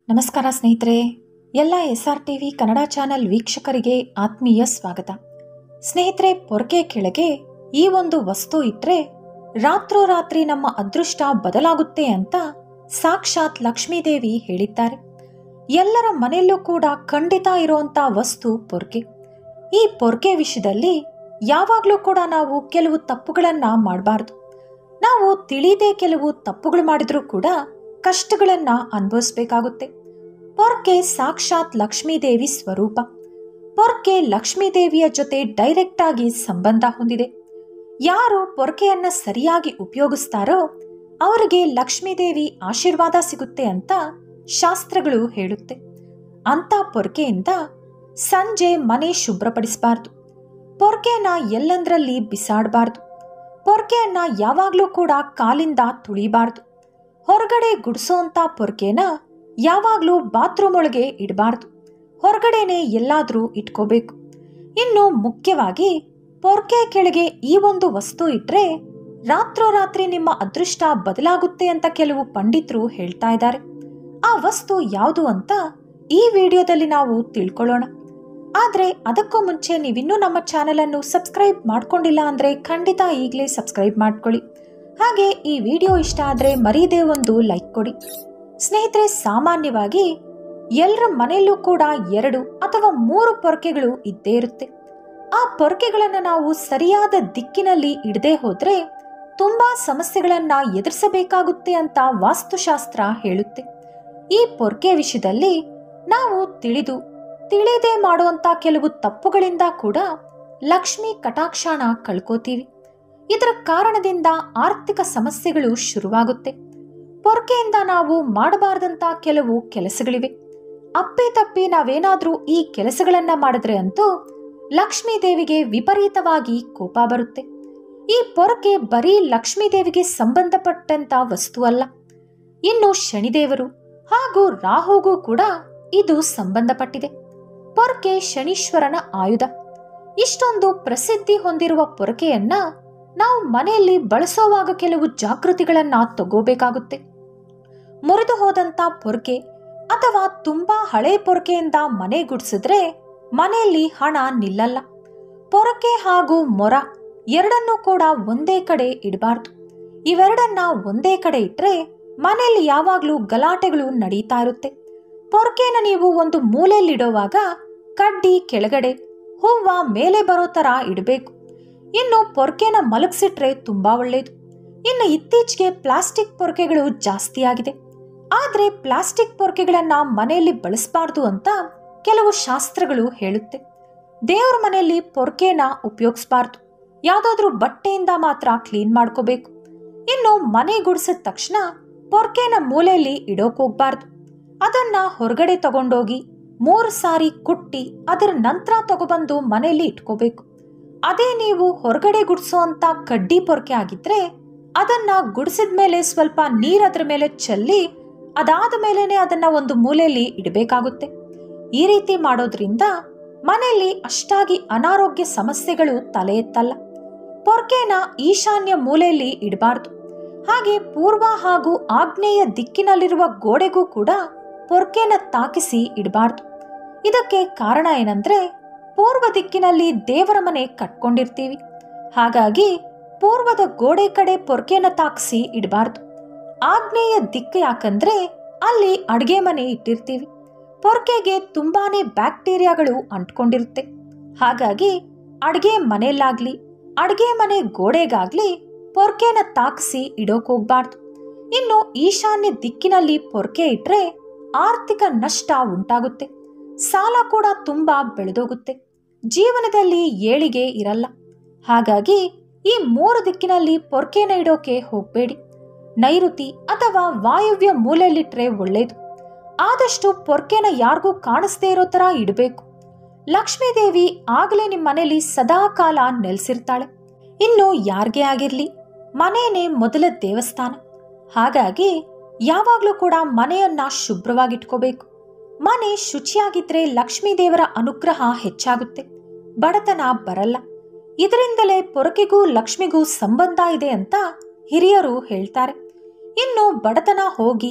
ನಮಸ್ಕಾರ ಸ್ನೇಹಿತರೆ ಎಲ್ಲ S R T V Kannada channel ವೀಕ್ಷಕರಿಗೆ ಆತ್ಮೀಯ ಸ್ವಾಗತ ಸ್ನೇಹಿತರೆ ಪೊರಕೆ ಕೆಳಗೆ ಈ ಒಂದು ವಸ್ತು ಇಟ್ರೆ ರಾತ್ರೋರಾತ್ರಿ ನಮ್ಮ ಅದೃಷ್ಟ ಬದಲಾಗುತ್ತೆ ಅಂತ ಸಾಕ್ಷಾತ್ ಲಕ್ಷ್ಮೀದೇವಿ ಹೇಳಿದ್ದಾರೆ ಎಲ್ಲರ ಮನೆಯಲ್ಲೂ ಕೂಡ ಖಂಡಿತ ಇರುವಂತ ವಸ್ತು ಪೊರ್ಕೆ ಈ ಪೊರ್ಕೆ ವಿಷಯದಲ್ಲಿ ಯಾವಾಗಲೂ ಕೂಡ ನಾವು ಕೆಲವು ತಪ್ಪುಗಳನ್ನ ಮಾಡಬಾರ್ದು ನಾವು ತಿಳಿದೇ ಕೆಲವು ತಪ್ಪುಗಳು ಮಾಡಿದ್ರೂ ಕೂಡ ಕಷ್ಟಗಳನ್ನ ಅನುಭವಿಸ್ಬೇಕಾಗುತ್ತೆ ಪೊರ್ಕೆ ಸಾಕ್ಷಾತ್ ಲಕ್ಷ್ಮೀದೇವಿ ಸ್ವರೂಪ ಪೊರ್ಕೆ ಲಕ್ಷ್ಮೀದೇವಿಯ ಜೊತೆ ಡೈರೆಕ್ಟ್ ಆಗಿ ಸಂಬಂಧ ಹೊಂದಿದೆ ಯಾರು ಪೊರ್ಕೆಯನ್ನ ಸರಿಯಾಗಿ ಉಪಯೋಗಿಸ್ತಾರೋ ಅವರಿಗೆ ಲಕ್ಷ್ಮೀದೇವಿ ಆಶೀರ್ವಾದ ಸಿಗುತ್ತೆ ಅಂತ ಶಾಸ್ತ್ರಗಳು ಹೇಳುತ್ತೆ ಅಂತ ಪೊರ್ಕೆಯಿಂದ ಸಂಜೆ ಮನೆ ಶುಭ್ರಪಡಿಸಬಾರ್ದು ಪೊರ್ಕೆನ ಎಲ್ಲಂದ್ರಲ್ಲಿ ಬಿಸಾಡಬಾರ್ದು ಪೊರ್ಕೆಯನ್ನ ಯಾವಾಗಲೂ ಕೂಡ ಕಾಲಿಂದ ತುಳಿಬಾರ್ದು ಹೊರಗಡೆ ಗುಡಿಸೋಂಥ ಪೊರ್ಕೆನ ಯಾವಾಗಲೂ ಬಾತ್ರೂಮ್ ಒಳಗೆ ಇಡಬಾರ್ದು ಹೊರಗಡೆನೆ ಎಲ್ಲಾದರೂ ಇಟ್ಕೋಬೇಕು ಇನ್ನು ಮುಖ್ಯವಾಗಿ ಪೊರ್ಕೆ ಕೆಳಗೆ ಈ ಒಂದು ವಸ್ತು ಇಟ್ರೆ ರಾತ್ರೋರಾತ್ರಿ ನಿಮ್ಮ ಅದೃಷ್ಟ ಬದಲಾಗುತ್ತೆ ಅಂತ ಕೆಲವು ಪಂಡಿತರು ಹೇಳ್ತಾ ಇದ್ದಾರೆ ಆ ವಸ್ತು ಯಾವುದು ಅಂತ ಈ ವಿಡಿಯೋದಲ್ಲಿ ನಾವು ತಿಳ್ಕೊಳ್ಳೋಣ ಆದರೆ ಅದಕ್ಕೂ ಮುಂಚೆ ನೀವಿನ್ನೂ ನಮ್ಮ ಚಾನೆಲನ್ನು ಸಬ್ಸ್ಕ್ರೈಬ್ ಮಾಡ್ಕೊಂಡಿಲ್ಲ ಅಂದರೆ ಖಂಡಿತ ಈಗಲೇ ಸಬ್ಸ್ಕ್ರೈಬ್ ಮಾಡ್ಕೊಳ್ಳಿ ಹಾಗೆ ಈ ವಿಡಿಯೋ ಇಷ್ಟ ಆದರೆ ಮರೀದೇ ಒಂದು ಲೈಕ್ ಕೊಡಿ ಸ್ನೇಹಿತರೆ ಸಾಮಾನ್ಯವಾಗಿ ಎಲ್ಲರ ಮನೆಯಲ್ಲೂ ಕೂಡ ಎರಡು ಅಥವಾ ಮೂರು ಪೊರಕೆಗಳು ಇದ್ದೇ ಇರುತ್ತೆ ಆ ಪೊರಕೆಗಳನ್ನು ನಾವು ಸರಿಯಾದ ದಿಕ್ಕಿನಲ್ಲಿ ಇಡದೆ ಹೋದ್ರೆ ತುಂಬಾ ಸಮಸ್ಯೆಗಳನ್ನ ಎದುರಿಸಬೇಕಾಗುತ್ತೆ ಅಂತ ವಾಸ್ತುಶಾಸ್ತ್ರ ಹೇಳುತ್ತೆ ಈ ಪೊರ್ಕೆ ವಿಷಯದಲ್ಲಿ ನಾವು ತಿಳಿದು ತಿಳಿದೇ ಮಾಡುವಂತ ಕೆಲವು ತಪ್ಪುಗಳಿಂದ ಕೂಡ ಲಕ್ಷ್ಮಿ ಕಟಾಕ್ಷಾಣ ಕಳ್ಕೋತೀವಿ ಇದರ ಕಾರಣದಿಂದ ಆರ್ಥಿಕ ಸಮಸ್ಯೆಗಳು ಶುರುವಾಗುತ್ತೆ ಪೊರ್ಕೆಯಿಂದ ನಾವು ಮಾಡಬಾರ್ದಂತ ಕೆಲವು ಕೆಲಸಗಳಿವೆ ಅಪ್ಪಿ ತಪ್ಪಿ ನಾವೇನಾದ್ರೂ ಈ ಕೆಲಸಗಳನ್ನ ಮಾಡಿದ್ರೆ ಅಂತೂ ಲಕ್ಷ್ಮೀ ದೇವಿಗೆ ವಿಪರೀತವಾಗಿ ಕೋಪ ಬರುತ್ತೆ ಈ ಪೊರಕೆ ಬರೀ ಲಕ್ಷ್ಮೀ ದೇವಿಗೆ ಸಂಬಂಧಪಟ್ಟಂತ ವಸ್ತು ಅಲ್ಲ ಇನ್ನು ಶನಿದೇವರು ಹಾಗೂ ರಾಹುಗೂ ಕೂಡ ಇದು ಸಂಬಂಧಪಟ್ಟಿದೆ ಪೊರಕೆ ಶನೀಶ್ವರನ ಆಯುಧ ಇಷ್ಟೊಂದು ಪ್ರಸಿದ್ಧಿ ಹೊಂದಿರುವ ಪೊರಕೆಯನ್ನ ನಾವು ಮನೆಯಲ್ಲಿ ಬಳಸೋವಾಗ ಕೆಲವು ಜಾಗೃತಿಗಳನ್ನ ತಗೋಬೇಕಾಗುತ್ತೆ ಮುರಿದು ಹೋದಂತ ಪೊರಕೆ ಅಥವಾ ತುಂಬಾ ಹಳೆ ಪೊರಕೆಯಿಂದ ಮನೆ ಗುಡಿಸಿದ್ರೆ ಮನೆಯಲ್ಲಿ ಹಣ ನಿಲ್ಲಲ್ಲ ಪೊರಕೆ ಹಾಗೂ ಮೊರ ಎರಡನ್ನೂ ಕೂಡ ಒಂದೇ ಕಡೆ ಇಡಬಾರ್ದು ಇವೆರಡನ್ನ ಒಂದೇ ಕಡೆ ಇಟ್ರೆ ಮನೆಯಲ್ಲಿ ಯಾವಾಗಲೂ ಗಲಾಟೆಗಳು ನಡೀತಾ ಇರುತ್ತೆ ಪೊರಕೆನ ನೀವು ಒಂದು ಮೂಲೆಯಲ್ಲಿಡೋವಾಗ ಕಡ್ಡಿ ಕೆಳಗಡೆ ಹೂವ ಮೇಲೆ ಬರೋ ತರ ಇಡಬೇಕು ಇನ್ನು ಪೊರ್ಕೆನ ಮಲಗಿಸಿಟ್ರೆ ತುಂಬಾ ಒಳ್ಳೆಯದು ಇನ್ನು ಇತ್ತೀಚೆಗೆ ಪ್ಲಾಸ್ಟಿಕ್ ಪೊರ್ಕೆಗಳು ಜಾಸ್ತಿ ಆಗಿದೆ ಆದ್ರೆ ಪ್ಲಾಸ್ಟಿಕ್ ಪೊರ್ಕೆಗಳನ್ನ ಮನೆಯಲ್ಲಿ ಬಳಸಬಾರ್ದು ಅಂತ ಕೆಲವು ಶಾಸ್ತ್ರಗಳು ಹೇಳುತ್ತೆ ದೇವ್ರ ಮನೆಯಲ್ಲಿ ಪೊರ್ಕೆನ ಉಪಯೋಗಿಸಬಾರ್ದು ಯಾವುದಾದ್ರೂ ಬಟ್ಟೆಯಿಂದ ಮಾತ್ರ ಕ್ಲೀನ್ ಮಾಡ್ಕೋಬೇಕು ಇನ್ನು ಮನೆ ಗುಡಿಸಿದ ತಕ್ಷಣ ಪೊರ್ಕೆನ ಮೂಲೆಯಲ್ಲಿ ಇಡೋಕ್ ಹೋಗ್ಬಾರ್ದು ಅದನ್ನ ಹೊರಗಡೆ ತಗೊಂಡೋಗಿ ಮೂರು ಸಾರಿ ಕುಟ್ಟಿ ಅದರ ನಂತರ ತಗೊಬಂದು ಮನೆಯಲ್ಲಿ ಇಟ್ಕೋಬೇಕು ಅದೇ ನೀವು ಹೊರಗಡೆ ಗುಡಿಸೋಂತ ಕಡ್ಡಿ ಪೊರ್ಕೆ ಆಗಿದ್ರೆ ಅದನ್ನ ಗುಡಿಸಿದ ಮೇಲೆ ಸ್ವಲ್ಪ ನೀರ್ ಅದ್ರ ಮೇಲೆ ಚೆಲ್ಲಿ ಅದಾದ ಮೇಲೇನೆ ಅದನ್ನ ಒಂದು ಮೂಲೆಯಲ್ಲಿ ಇಡಬೇಕಾಗುತ್ತೆ ಈ ರೀತಿ ಮಾಡೋದ್ರಿಂದ ಮನೆಯಲ್ಲಿ ಅಷ್ಟಾಗಿ ಅನಾರೋಗ್ಯ ಸಮಸ್ಯೆಗಳು ತಲೆ ಎತ್ತಲ್ಲ ಪೊರ್ಕೆನ ಈಶಾನ್ಯ ಮೂಲೆಯಲ್ಲಿ ಇಡಬಾರ್ದು ಹಾಗೆ ಪೂರ್ವ ಹಾಗೂ ಆಗ್ನೇಯ ದಿಕ್ಕಿನಲ್ಲಿರುವ ಗೋಡೆಗೂ ಕೂಡ ಪೊರ್ಕೆನ ತಾಕಿಸಿ ಇಡಬಾರ್ದು ಇದಕ್ಕೆ ಕಾರಣ ಏನಂದ್ರೆ ಪೂರ್ವ ದಿಕ್ಕಿನಲ್ಲಿ ದೇವರ ಮನೆ ಕಟ್ಕೊಂಡಿರ್ತೀವಿ ಹಾಗಾಗಿ ಪೂರ್ವದ ಗೋಡೆ ಕಡೆ ಪೊರ್ಕೆನ ತಾಕಿಸಿ ಇಡಬಾರ್ದು ಆಗ್ನೇಯ ದಿಕ್ಕು ಯಾಕಂದ್ರೆ ಅಲ್ಲಿ ಅಡ್ಗೆ ಮನೆ ಇಟ್ಟಿರ್ತೀವಿ ಪೊರ್ಕೆಗೆ ತುಂಬಾನೇ ಬ್ಯಾಕ್ಟೀರಿಯಾಗಳು ಅಂಟ್ಕೊಂಡಿರುತ್ತೆ ಹಾಗಾಗಿ ಅಡ್ಗೆ ಮನೆಯಲ್ಲಾಗ್ಲಿ ಅಡ್ಗೆ ಮನೆ ಗೋಡೆಗಾಗ್ಲಿ ಪೊರ್ಕೆನ ತಾಕಿಸಿ ಇಡೋಕ್ ಹೋಗ್ಬಾರ್ದು ಇನ್ನು ಈಶಾನ್ಯ ದಿಕ್ಕಿನಲ್ಲಿ ಪೊರ್ಕೆ ಇಟ್ರೆ ಆರ್ಥಿಕ ನಷ್ಟ ಉಂಟಾಗುತ್ತೆ ಸಾಲ ಕೂಡ ತುಂಬಾ ಬೆಳೆದೋಗುತ್ತೆ ಜೀವನದಲ್ಲಿ ಏಳಿಗೆ ಇರಲ್ಲ ಹಾಗಾಗಿ ಈ ಮೂರು ದಿಕ್ಕಿನಲ್ಲಿ ಪೊರ್ಕೆನ ಇಡೋಕೆ ಹೋಗಬೇಡಿ ನೈಋತಿ ಅಥವಾ ವಾಯುವ್ಯ ಮೂಲೆಯಲ್ಲಿಟ್ರೆ ಒಳ್ಳೇದು ಆದಷ್ಟು ಪೊರ್ಕೆನ ಯಾರಿಗೂ ಕಾಣಿಸ್ದೇ ಇರೋ ತರ ಇಡಬೇಕು ಲಕ್ಷ್ಮೀದೇವಿ ಆಗಲೇ ನಿಮ್ಮ ಮನೇಲಿ ಸದಾ ಕಾಲ ನೆಲೆಸಿರ್ತಾಳೆ ಇನ್ನು ಯಾರಿಗೇ ಆಗಿರ್ಲಿ ಮನೇನೆ ಮೊದಲ ದೇವಸ್ಥಾನ ಹಾಗಾಗಿ ಯಾವಾಗಲೂ ಕೂಡ ಮನೆಯನ್ನ ಶುಭ್ರವಾಗಿಟ್ಕೋಬೇಕು ಮನೆ ಶುಚಿಯಾಗಿದ್ರೆ ಲಕ್ಷ್ಮೀ ದೇವರ ಅನುಗ್ರಹ ಹೆಚ್ಚಾಗುತ್ತೆ ಬಡತನ ಬರಲ್ಲ ಇದರಿಂದಲೇ ಪೊರಕೆಗೂ ಲಕ್ಷ್ಮಿಗೂ ಸಂಬಂಧ ಇದೆ ಅಂತ ಹಿರಿಯರು ಹೇಳ್ತಾರೆ ಇನ್ನು ಬಡತನ ಹೋಗಿ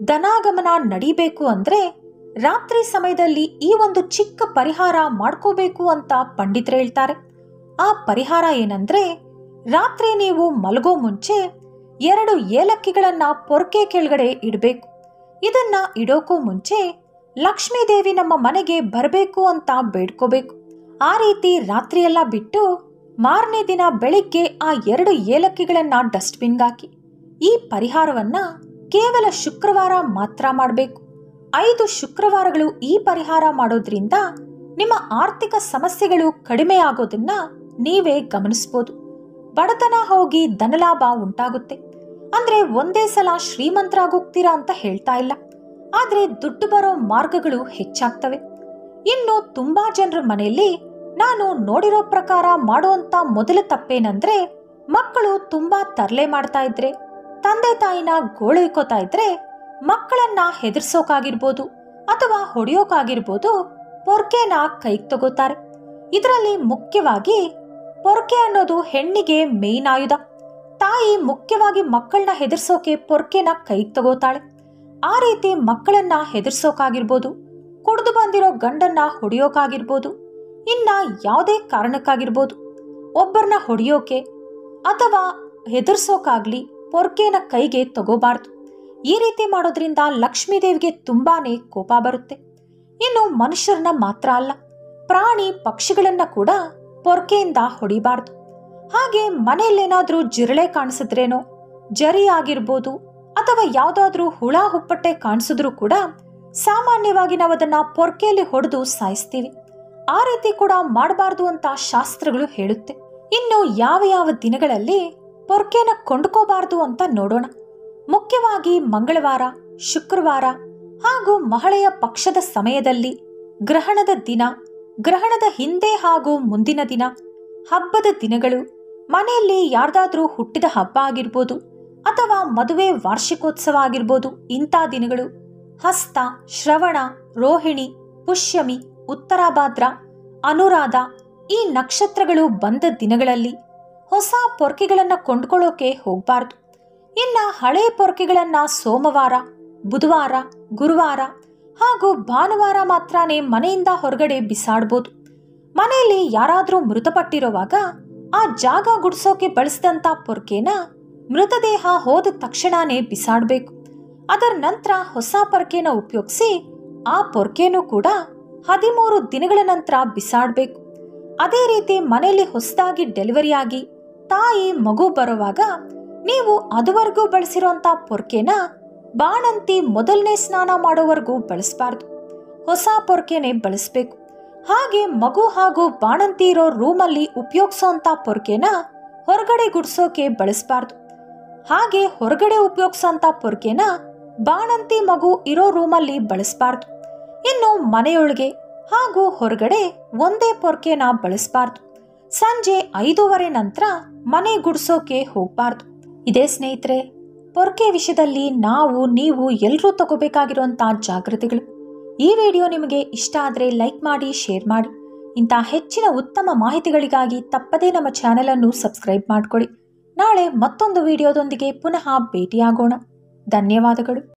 ಧನಾಗಮನ ನಡಿಬೇಕು ಅಂದ್ರೆ ರಾತ್ರಿ ಸಮಯದಲ್ಲಿ ಈ ಒಂದು ಚಿಕ್ಕ ಪರಿಹಾರ ಮಾಡ್ಕೋಬೇಕು ಅಂತ ಪಂಡಿತರು ಹೇಳ್ತಾರೆ ಆ ಪರಿಹಾರ ಏನಂದ್ರೆ ರಾತ್ರಿ ನೀವು ಮಲಗೋ ಮುಂಚೆ ಎರಡು ಏಲಕ್ಕಿಗಳನ್ನ ಪೊರ್ಕೆ ಕೆಳಗಡೆ ಇಡಬೇಕು ಇದನ್ನ ಇಡೋಕ್ಕೂ ಮುಂಚೆ ಲಕ್ಷ್ಮೀದೇವಿ ನಮ್ಮ ಮನೆಗೆ ಬರಬೇಕು ಅಂತ ಬೇಡ್ಕೋಬೇಕು ಆ ರೀತಿ ರಾತ್ರಿಯೆಲ್ಲ ಬಿಟ್ಟು ಮಾರನೇ ದಿನ ಬೆಳಿಗ್ಗೆ ಆ ಎರಡು ಏಲಕ್ಕಿಗಳನ್ನ ಡಸ್ಟ್ಬಿನ್ಗೆ ಹಾಕಿ ಈ ಪರಿಹಾರವನ್ನ ಕೇವಲ ಶುಕ್ರವಾರ ಮಾತ್ರ ಮಾಡಬೇಕು ಐದು ಶುಕ್ರವಾರಗಳು ಈ ಪರಿಹಾರ ಮಾಡೋದ್ರಿಂದ ನಿಮ್ಮ ಆರ್ಥಿಕ ಸಮಸ್ಯೆಗಳು ಕಡಿಮೆ ಆಗೋದನ್ನ ನೀವೇ ಗಮನಿಸ್ಬೋದು ಬಡತನ ಹೋಗಿ ಧನಲಾಭ ಉಂಟಾಗುತ್ತೆ ಅಂದ್ರೆ ಒಂದೇ ಸಲ ಶ್ರೀಮಂತರಾಗೋಗ್ತೀರಾ ಅಂತ ಹೇಳ್ತಾ ಇಲ್ಲ ಆದ್ರೆ ದುಡ್ಡು ಬರೋ ಮಾರ್ಗಗಳು ಹೆಚ್ಚಾಗ್ತವೆ ಇನ್ನು ತುಂಬಾ ಜನರ ಮನೆಯಲ್ಲಿ ನಾನು ನೋಡಿರೋ ಪ್ರಕಾರ ಮಾಡುವಂತ ಮೊದಲ ತಪ್ಪೇನಂದ್ರೆ ಮಕ್ಕಳು ತುಂಬಾ ತರಲೆ ಮಾಡ್ತಾ ಇದ್ರೆ ತಂದೆ ತಾಯಿನ ಗೋಳೈಕೋತಾ ಇದ್ರೆ ಮಕ್ಕಳನ್ನ ಹೆದರ್ಸೋಕಾಗಿರ್ಬೋದು ಅಥವಾ ಹೊಡೆಯೋಕಾಗಿರ್ಬೋದು ಪೊರ್ಕೆನ ಕೈಗೆ ತಗೋತಾರೆ ಇದರಲ್ಲಿ ಮುಖ್ಯವಾಗಿ ಪೊರ್ಕೆ ಅನ್ನೋದು ಹೆಣ್ಣಿಗೆ ಮೇನ್ ಆಯುಧ ತಾಯಿ ಮುಖ್ಯವಾಗಿ ಮಕ್ಕಳನ್ನ ಹೆದರ್ಸೋಕೆ ಪೊರ್ಕೆನ ಕೈಗೆ ತಗೋತಾಳೆ ಆ ರೀತಿ ಮಕ್ಕಳನ್ನ ಹೆದರ್ಸೋಕಾಗಿರ್ಬೋದು ಕುಡಿದು ಬಂದಿರೋ ಗಂಡನ್ನ ಹೊಡೆಯೋಕಾಗಿರ್ಬೋದು ಇನ್ನ ಯಾವುದೇ ಕಾರಣಕ್ಕಾಗಿರ್ಬೋದು ಒಬ್ಬರನ್ನ ಹೊಡೆಯೋಕೆ ಅಥವಾ ಹೆದರ್ಸೋಕಾಗ್ಲಿ ಪೊರ್ಕೆನ ಕೈಗೆ ತಗೋಬಾರ್ದು ಈ ರೀತಿ ಮಾಡೋದ್ರಿಂದ ಲಕ್ಷ್ಮೀದೇವಿಗೆ ತುಂಬಾನೇ ಕೋಪ ಬರುತ್ತೆ ಇನ್ನು ಮನುಷ್ಯರನ್ನ ಮಾತ್ರ ಅಲ್ಲ ಪ್ರಾಣಿ ಪಕ್ಷಿಗಳನ್ನ ಕೂಡ ಪೊರ್ಕೆಯಿಂದ ಹೊಡಿಬಾರ್ದು ಹಾಗೆ ಮನೆಯಲ್ಲೇನಾದ್ರೂ ಜಿರಳೆ ಕಾಣಿಸಿದ್ರೇನೋ ಜರಿ ಆಗಿರ್ಬೋದು ಅಥವಾ ಯಾವುದಾದ್ರೂ ಹುಳ ಹುಪ್ಪಟ್ಟೆ ಕಾಣಿಸಿದ್ರೂ ಕೂಡ ಸಾಮಾನ್ಯವಾಗಿ ನಾವು ಅದನ್ನ ಪೊರ್ಕೆಯಲ್ಲಿ ಹೊಡೆದು ಸಾಯಿಸ್ತೀವಿ ಆ ರೀತಿ ಕೂಡ ಮಾಡಬಾರ್ದು ಅಂತ ಶಾಸ್ತ್ರಗಳು ಹೇಳುತ್ತೆ ಇನ್ನು ಯಾವ ಯಾವ ದಿನಗಳಲ್ಲಿ ಪೊರ್ಕೆನ ಕೊಂಡ್ಕೋಬಾರ್ದು ಅಂತ ನೋಡೋಣ ಮುಖ್ಯವಾಗಿ ಮಂಗಳವಾರ ಶುಕ್ರವಾರ ಹಾಗೂ ಮಹಳೆಯ ಪಕ್ಷದ ಸಮಯದಲ್ಲಿ ಗ್ರಹಣದ ದಿನ ಗ್ರಹಣದ ಹಿಂದೆ ಹಾಗೂ ಮುಂದಿನ ದಿನ ಹಬ್ಬದ ದಿನಗಳು ಮನೆಯಲ್ಲಿ ಯಾರ್ದಾದ್ರೂ ಹುಟ್ಟಿದ ಹಬ್ಬ ಆಗಿರ್ಬೋದು ಅಥವಾ ಮದುವೆ ವಾರ್ಷಿಕೋತ್ಸವ ಆಗಿರ್ಬೋದು ಇಂಥ ದಿನಗಳು ಹಸ್ತ ಶ್ರವಣ ರೋಹಿಣಿ ಪುಷ್ಯಮಿ ಉತ್ತರಾಭಾದ್ರ ಅನುರಾಧ ಈ ನಕ್ಷತ್ರಗಳು ಬಂದ ದಿನಗಳಲ್ಲಿ ಹೊಸ ಪೊರ್ಕೆಗಳನ್ನ ಕೊಂಡ್ಕೊಳ್ಳೋಕೆ ಹೋಗಬಾರ್ದು ಇನ್ನ ಹಳೆ ಪೊರ್ಕೆಗಳನ್ನ ಸೋಮವಾರ ಬುಧವಾರ ಗುರುವಾರ ಹಾಗೂ ಭಾನುವಾರ ಮಾತ್ರನೇ ಮನೆಯಿಂದ ಹೊರಗಡೆ ಬಿಸಾಡ್ಬೋದು ಮನೆಯಲ್ಲಿ ಯಾರಾದ್ರೂ ಮೃತಪಟ್ಟಿರುವಾಗ ಆ ಜಾಗ ಗುಡ್ಸೋಕೆ ಬಳಸಿದಂತ ಪೊರ್ಕೆನ ಮೃತದೇಹ ಹೋದ ತಕ್ಷಣನೇ ಬಿಸಾಡ್ಬೇಕು ಅದರ ನಂತರ ಹೊಸ ಪೊರ್ಕೆನ ಉಪಯೋಗಿಸಿ ಆ ಪೊರ್ಕೆನೂ ಕೂಡ ಹದಿಮೂರು ದಿನಗಳ ನಂತರ ಬಿಸಾಡ್ಬೇಕು ಅದೇ ರೀತಿ ಮನೆಯಲ್ಲಿ ಹೊಸದಾಗಿ ಡೆಲಿವರಿ ಆಗಿ ತಾಯಿ ಮಗು ಬರುವಾಗ ನೀವು ಅದುವರೆಗೂ ಬಳಸಿರೋಂಥ ಪೊರ್ಕೆನ ಬಾಣಂತಿ ಮೊದಲನೇ ಸ್ನಾನ ಮಾಡೋವರೆಗೂ ಬಳಸಬಾರ್ದು ಹೊಸ ಪೊರ್ಕೆನೆ ಬಳಸಬೇಕು ಹಾಗೆ ಮಗು ಹಾಗೂ ಬಾಣಂತಿ ಇರೋ ರೂಮಲ್ಲಿ ಉಪಯೋಗಿಸೋಂಥ ಪೊರ್ಕೆನ ಹೊರಗಡೆ ಗುಡ್ಸೋಕೆ ಬಳಸಬಾರ್ದು ಹಾಗೆ ಹೊರಗಡೆ ಉಪಯೋಗಿಸೋಂಥ ಪೊರ್ಕೆನ ಬಾಣಂತಿ ಮಗು ಇರೋ ರೂಮಲ್ಲಿ ಬಳಸಬಾರ್ದು ಇನ್ನು ಮನೆಯೊಳಗೆ ಹಾಗೂ ಹೊರಗಡೆ ಒಂದೇ ಪೊರ್ಕೆನ ಬಳಸಬಾರ್ದು ಸಂಜೆ ಐದೂವರೆ ನಂತರ ಮನೆ ಗುಡ್ಸೋಕೆ ಹೋಗಬಾರ್ದು ಇದೇ ಸ್ನೇಹಿತರೆ ಪೊರ್ಕೆ ವಿಷಯದಲ್ಲಿ ನಾವು ನೀವು ಎಲ್ಲರೂ ತಗೋಬೇಕಾಗಿರುವಂಥ ಜಾಗೃತಿಗಳು ಈ ವಿಡಿಯೋ ನಿಮಗೆ ಇಷ್ಟ ಆದರೆ ಲೈಕ್ ಮಾಡಿ ಶೇರ್ ಮಾಡಿ ಇಂಥ ಹೆಚ್ಚಿನ ಉತ್ತಮ ಮಾಹಿತಿಗಳಿಗಾಗಿ ತಪ್ಪದೇ ನಮ್ಮ ಚಾನೆಲನ್ನು ಸಬ್ಸ್ಕ್ರೈಬ್ ಮಾಡಿಕೊಳ್ಳಿ ನಾಳೆ ಮತ್ತೊಂದು ವಿಡಿಯೋದೊಂದಿಗೆ ಪುನಃ ಭೇಟಿಯಾಗೋಣ ಧನ್ಯವಾದಗಳು